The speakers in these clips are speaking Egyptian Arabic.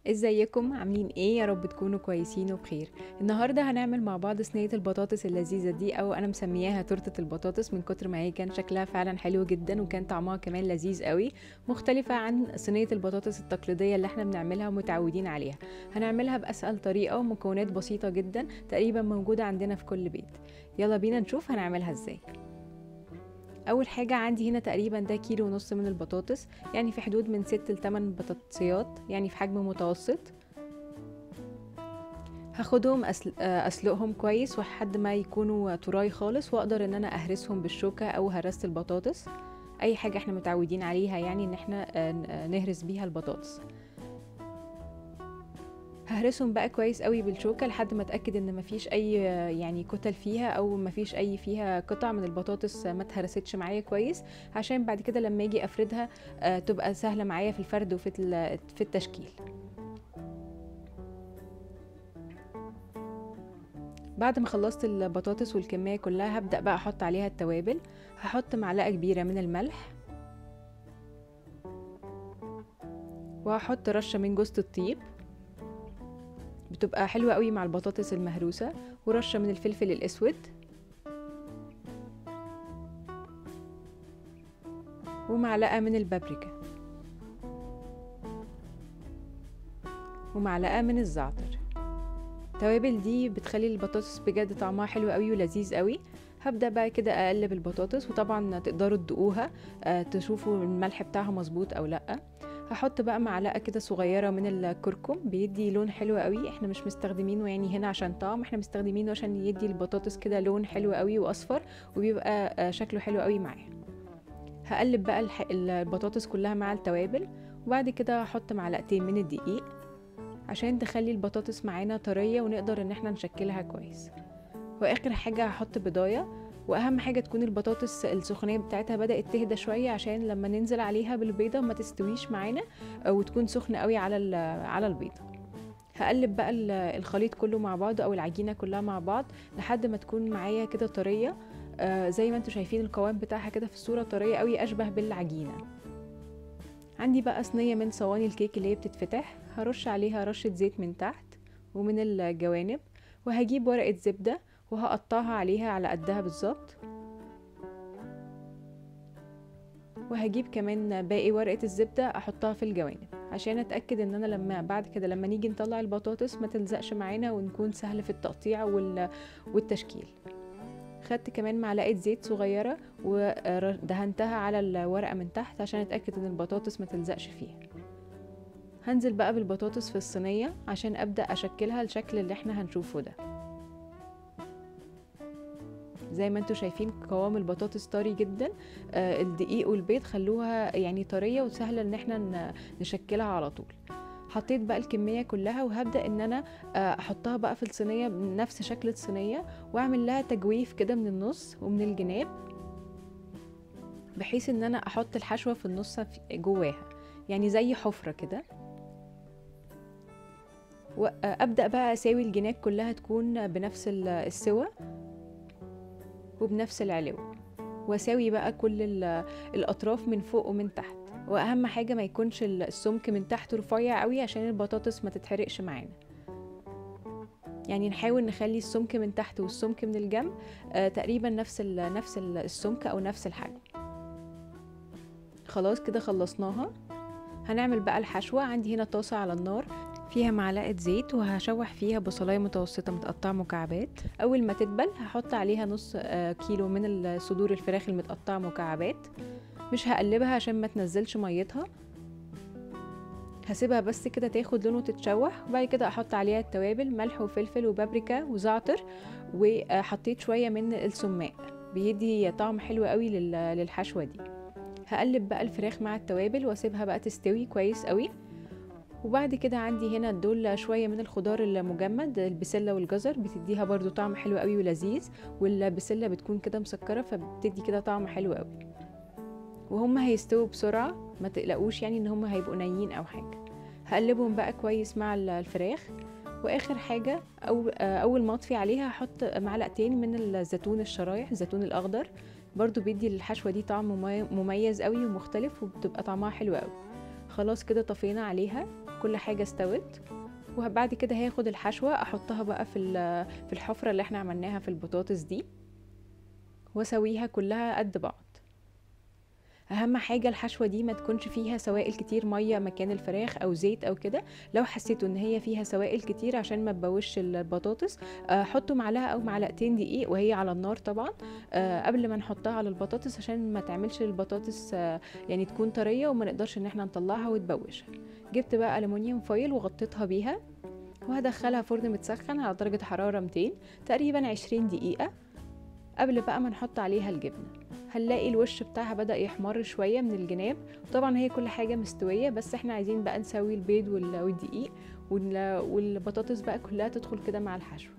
ازيكم عاملين ايه يا رب تكونوا كويسين وبخير النهارده هنعمل مع بعض صينيه البطاطس اللذيذه دي او انا مسمياها تورته البطاطس من كتر ما هي كان شكلها فعلا حلو جدا وكان طعمها كمان لذيذ قوي مختلفه عن صينيه البطاطس التقليديه اللي احنا بنعملها ومتعودين عليها هنعملها باسهل طريقه ومكونات بسيطه جدا تقريبا موجوده عندنا في كل بيت يلا بينا نشوف هنعملها ازاي اول حاجه عندي هنا تقريبا ده كيلو ونص من البطاطس يعني في حدود من ست لتمن بطاطسيات يعني في حجم متوسط هاخدهم أسل... اسلقهم كويس لحد ما يكونوا طراي خالص واقدر ان انا اهرسهم بالشوكه او هرست البطاطس اي حاجه احنا متعودين عليها يعني ان احنا نهرس بيها البطاطس ههرسهم بقى كويس قوي بالشوكه لحد ما اتاكد ان مفيش اي يعني كتل فيها او مفيش اي فيها قطع من البطاطس ما اتهرستش معايا كويس عشان بعد كده لما اجي افردها تبقى سهله معايا في الفرد وفي في التشكيل بعد ما خلصت البطاطس والكميه كلها هبدا بقى احط عليها التوابل هحط معلقه كبيره من الملح وهحط رشه من جوز الطيب بتبقى حلوة قوي مع البطاطس المهروسة ورشة من الفلفل الأسود ومعلقة من البابريكا ومعلقة من الزعتر التوابل دي بتخلي البطاطس بجد طعمها حلو قوي ولذيذ قوي هبدا بقى كده اقلب البطاطس وطبعا تقدروا تدوقوها أه تشوفوا الملح بتاعها مظبوط او لا هحط بقى معلقه كده صغيره من الكركم بيدي لون حلو قوي احنا مش مستخدمينه يعني هنا عشان طعم احنا مستخدمينه عشان يدي البطاطس كده لون حلو قوي واصفر وبيبقى شكله حلو قوي معاه هقلب بقى البطاطس كلها مع التوابل وبعد كده هحط معلقتين من الدقيق عشان تخلي البطاطس معانا طريه ونقدر ان احنا نشكلها كويس واخر حاجه هحط بضايه واهم حاجه تكون البطاطس السخونيه بتاعتها بدات تهدى شويه عشان لما ننزل عليها بالبيضه ما تستويش معانا وتكون سخنه قوي على على البيضه هقلب بقى الخليط كله مع بعضه او العجينه كلها مع بعض لحد ما تكون معايا كده طريه آه زي ما انتم شايفين القوام بتاعها كده في الصوره طريه قوي اشبه بالعجينه عندي بقى صينيه من صواني الكيك اللي هي بتتفتح هرش عليها رشه زيت من تحت ومن الجوانب وهجيب ورقه زبده وهقطعها عليها على قدها بالظبط وهجيب كمان باقي ورقة الزبدة احطها في الجوانب عشان اتأكد ان انا لما بعد كده لما نيجي نطلع البطاطس ما تلزقش معانا ونكون سهل في التقطيع والتشكيل خدت كمان معلقة زيت صغيرة ودهنتها على الورقة من تحت عشان اتأكد ان البطاطس ما تلزقش فيها هنزل بقى بالبطاطس في الصينية عشان ابدأ اشكلها الشكل اللي احنا هنشوفه ده زي ما انتم شايفين قوام البطاطس طري جدا آه الدقيق والبيض خلوها يعني طريه وسهله ان احنا نشكلها على طول حطيت بقى الكميه كلها وهبدا ان انا آه احطها بقى في الصينيه بنفس شكل الصينيه واعمل لها تجويف كده من النص ومن الجناب بحيث ان انا احط الحشوه في النص جواها يعني زي حفره كده وابدا بقى اساوي الجناب كلها تكون بنفس السوى وبنفس العلو واساوي بقى كل الاطراف من فوق ومن تحت واهم حاجه ما يكونش السمك من تحت رفيع قوي عشان البطاطس ما تتحرقش معانا يعني نحاول نخلي السمك من تحت والسمك من الجنب آه تقريبا نفس ال نفس ال السمك او نفس الحجم خلاص كده خلصناها هنعمل بقى الحشوه عندي هنا طاسه على النار فيها معلقة زيت وهشوح فيها بصلاية متوسطة متقطعة مكعبات أول ما تدبل هحط عليها نص كيلو من صدور الفراخ المتقطعة مكعبات مش هقلبها عشان ما تنزلش ميتها هسيبها بس كده تاخد لون وتتشوح وبعد كده احط عليها التوابل ملح وفلفل وبابريكا وزعتر وحطيت شوية من السماق بيدي طعم حلو قوي للحشوة دي هقلب بقى الفراخ مع التوابل واسيبها بقى تستوي كويس قوي وبعد كده عندي هنا دول شوية من الخضار المجمد البسلة والجزر بتديها برضو طعم حلو قوي ولذيذ والبسلة بتكون كده مسكرة فبتدي كده طعم حلو قوي وهم هيستووا بسرعة ما تقلقوش يعني ان هم هيبقوا نيين او حاجة هقلبهم بقى كويس مع الفراخ واخر حاجة أو اول ما اطفي عليها هحط معلقتين من الزيتون الشرايح الزيتون الاخضر برضو بيدي للحشوة دي طعم مميز قوي ومختلف وبتبقى طعمها حلو قوي خلاص كده طفينا عليها كل حاجه استوت وبعد كده هاخد الحشوه احطها بقى في ال- في الحفره اللي احنا عملناها في البطاطس دي واسويها كلها قد بعض اهم حاجه الحشوه دي ما تكونش فيها سوائل كتير ميه مكان الفراخ او زيت او كده لو حسيتوا ان هي فيها سوائل كتير عشان ما تبوش البطاطس آه، حطوا معلقه او معلقتين دقيق وهي على النار طبعا آه، قبل ما نحطها على البطاطس عشان ما تعملش البطاطس آه، يعني تكون طريه وما نقدرش ان احنا نطلعها وتبوشها جبت بقى الومنيوم فويل وغطيتها بيها وهدخلها فرن متسخن على درجه حراره 200 تقريبا 20 دقيقه قبل بقى ما نحط عليها الجبنه هنلاقي الوش بتاعها بدأ يحمر شوية من الجناب طبعا هي كل حاجة مستوية بس احنا عايزين بقى نسوي البيض وال- والدقيق وال- والبطاطس بقى كلها تدخل كده مع الحشو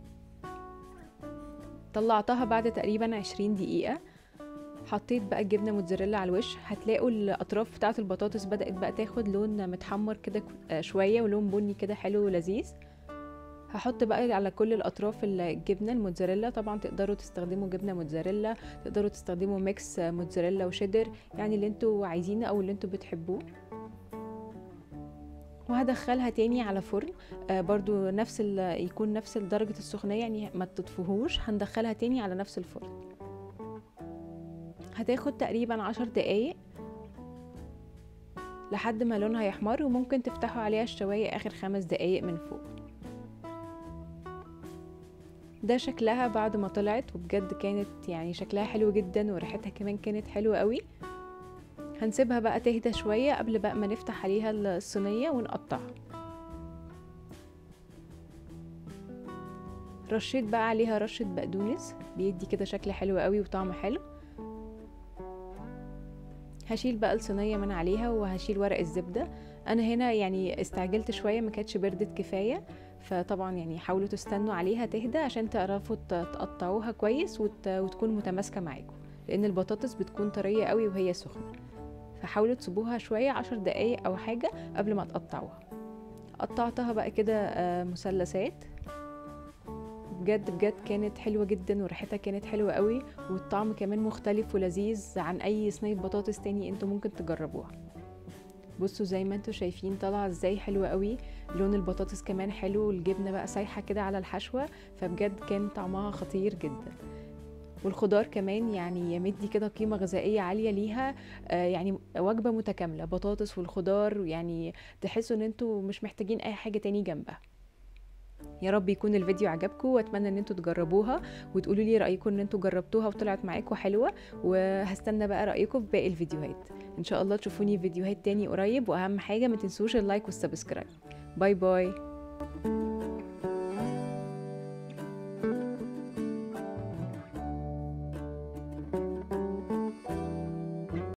طلعتها بعد تقريبا عشرين دقيقة حطيت بقى الجبنة موتزاريلا على الوش هتلاقوا الأطراف بتاعة البطاطس بدأت بقى تاخد لون متحمر كده ك- آه شوية ولون بني كده حلو ولذيذ هحط بقى على كل الاطراف الجبنه الموتزاريلا طبعا تقدروا تستخدموا جبنه موتزاريلا تقدروا تستخدموا ميكس موتزاريلا وشيدر يعني اللي انتوا عايزينه او اللي انتوا بتحبوه وهدخلها تاني على فرن آه برضو نفس ال- يكون نفس درجة السخونية يعني ما تطفوهوش هندخلها تاني على نفس الفرن هتاخد تقريبا عشر دقايق لحد ما لونها يحمر وممكن تفتحوا عليها الشواية اخر خمس دقايق من فوق ده شكلها بعد ما طلعت وبجد كانت يعني شكلها حلو جدا وريحتها كمان كانت حلوة قوي هنسيبها بقى تهدى شوية قبل بقى ما نفتح عليها الصينية ونقطعها رشيت بقى عليها رشة بقدونس بيدي كده شكل حلو قوي وطعم حلو هشيل بقى الصينية من عليها وهشيل ورق الزبدة انا هنا يعني استعجلت شوية ما كانتش بردت كفاية فطبعا يعني حاولوا تستنوا عليها تهدى عشان تعرفوا ت- تقطعوها كويس وت... وتكون متماسكة معاكم لان البطاطس بتكون طرية قوي وهي سخنة فحاولوا تسيبوها شوية عشر دقايق او حاجة قبل ما تقطعوها قطعتها بقى كده آه، مثلثات بجد بجد كانت حلوة جدا وريحتها كانت حلوة قوي والطعم كمان مختلف ولذيذ عن اي صينية بطاطس تاني انتوا ممكن تجربوها بصوا زي ما انتوا شايفين طالعه ازاي حلوه قوي لون البطاطس كمان حلو والجبنه بقى سايحه كده على الحشوه فبجد كان طعمها خطير جدا والخضار كمان يعني يمدي كده قيمة غذائية عالية ليها آه يعني وجبة متكاملة بطاطس والخضار يعني تحسوا ان انتوا مش محتاجين اي حاجة تاني جنبها يا رب يكون الفيديو عجبكم واتمنى ان انتوا تجربوها وتقولوا لي رايكم ان انتوا جربتوها وطلعت معاكم حلوه وهستنى بقى رايكم في باقي الفيديوهات ان شاء الله تشوفوني في فيديوهات تاني قريب واهم حاجه ما تنسوش اللايك والسبسكرايب باي باي